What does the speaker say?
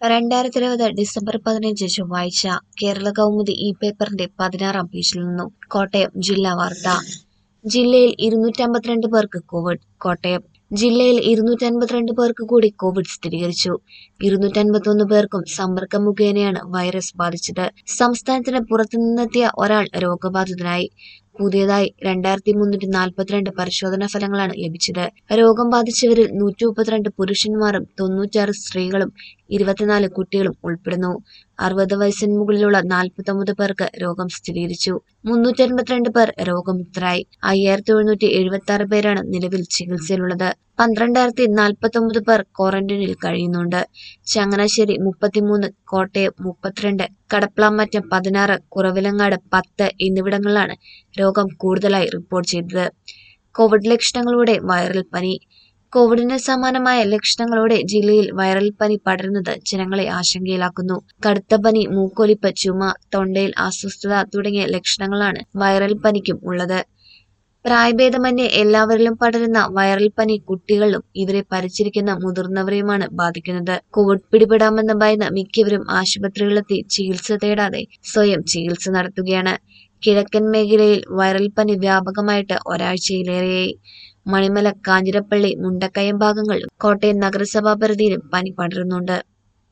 രണ്ടായിരത്തി ഇരുപത് ഡിസംബർ പതിനഞ്ച് ചൊവ്വാഴ്ച കേരള കൗമുദി ഈ പേപ്പറിന്റെ പതിനാറാം പേജിൽ നിന്നും കോട്ടയം ജില്ലാ വാർത്ത ജില്ലയിൽ ഇരുന്നൂറ്റമ്പത്തിരണ്ട് പേർക്ക് കോവിഡ് കോട്ടയം ജില്ലയിൽ ഇരുന്നൂറ്റൻപത്തിരണ്ട് പേർക്ക് കൂടി കോവിഡ് സ്ഥിരീകരിച്ചു ഇരുന്നൂറ്റൻപത്തൊന്ന് പേർക്കും സമ്പർക്കം മുഖേനയാണ് വൈറസ് ബാധിച്ചത് സംസ്ഥാനത്തിന് പുറത്തുനിന്നെത്തിയ ഒരാൾ രോഗബാധിതനായി പുതിയതായി രണ്ടായിരത്തി മുന്നൂറ്റി നാൽപ്പത്തിരണ്ട് പരിശോധനാ ഫലങ്ങളാണ് ലഭിച്ചത് രോഗം ബാധിച്ചവരിൽ നൂറ്റി മുപ്പത്തിരണ്ട് പുരുഷന്മാരും തൊണ്ണൂറ്റാറ് സ്ത്രീകളും ഇരുപത്തിനാല് കുട്ടികളും ഉൾപ്പെടുന്നു അറുപത് വയസ്സിന് മുകളിലുള്ള നാൽപ്പത്തൊമ്പത് പേർക്ക് രോഗം സ്ഥിരീകരിച്ചു മുന്നൂറ്റി അൻപത്തിരണ്ട് പേർ രോഗമുക്തരായി അയ്യായിരത്തി എഴുന്നൂറ്റി എഴുപത്തി ആറ് പേരാണ് നിലവിൽ ചികിത്സയിലുള്ളത് പന്ത്രണ്ടായിരത്തി നാൽപ്പത്തൊമ്പത് പേർ ക്വാറന്റൈനിൽ കഴിയുന്നുണ്ട് ചങ്ങനാശ്ശേരി മുപ്പത്തിമൂന്ന് കോട്ടയം മുപ്പത്തിരണ്ട് കടപ്ലാമറ്റം പതിനാറ് കുറവിലങ്ങാട് പത്ത് എന്നിവിടങ്ങളിലാണ് രോഗം കൂടുതലായി റിപ്പോർട്ട് ചെയ്തത് കോവിഡ് ലക്ഷണങ്ങളോടെ വൈറൽ പനി കോവിഡിന് സമാനമായ ലക്ഷണങ്ങളോടെ ജില്ലയിൽ വൈറൽ പനി പടരുന്നത് ജനങ്ങളെ ആശങ്കയിലാക്കുന്നു കടുത്ത പനി മൂക്കൊലിപ്പ് ചുമ തൊണ്ടയിൽ അസ്വസ്ഥത തുടങ്ങിയ ലക്ഷണങ്ങളാണ് വൈറൽ പനിക്കും ഉള്ളത് പ്രായഭേദമന്യേ എല്ലാവരിലും പടരുന്ന വൈറൽ പനി കുട്ടികളിലും ഇവരെ പരിചരിക്കുന്ന മുതിർന്നവരെയുമാണ് ബാധിക്കുന്നത് കോവിഡ് പിടിപെടാമെന്ന് ഭയന്ന് മിക്കവരും ആശുപത്രികളിലെത്തി ചികിത്സ തേടാതെ സ്വയം ചികിത്സ നടത്തുകയാണ് കിഴക്കൻ മേഖലയിൽ വൈറൽ പനി വ്യാപകമായിട്ട് ഒരാഴ്ചയിലേറെയായി മണിമല കാഞ്ഞിരപ്പള്ളി മുണ്ടക്കയം ഭാഗങ്ങളിലും കോട്ടയം നഗരസഭാ പരിധിയിലും പനി പടരുന്നുണ്ട്